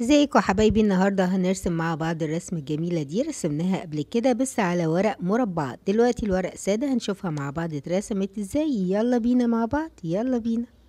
ازيكم يا حبايبي النهارده هنرسم مع بعض الرسمة الجميلة دي رسمناها قبل كده بس على ورق مربعات دلوقتي الورق سادة هنشوفها مع بعض اترسمت ازاي يلا بينا مع بعض يلا بينا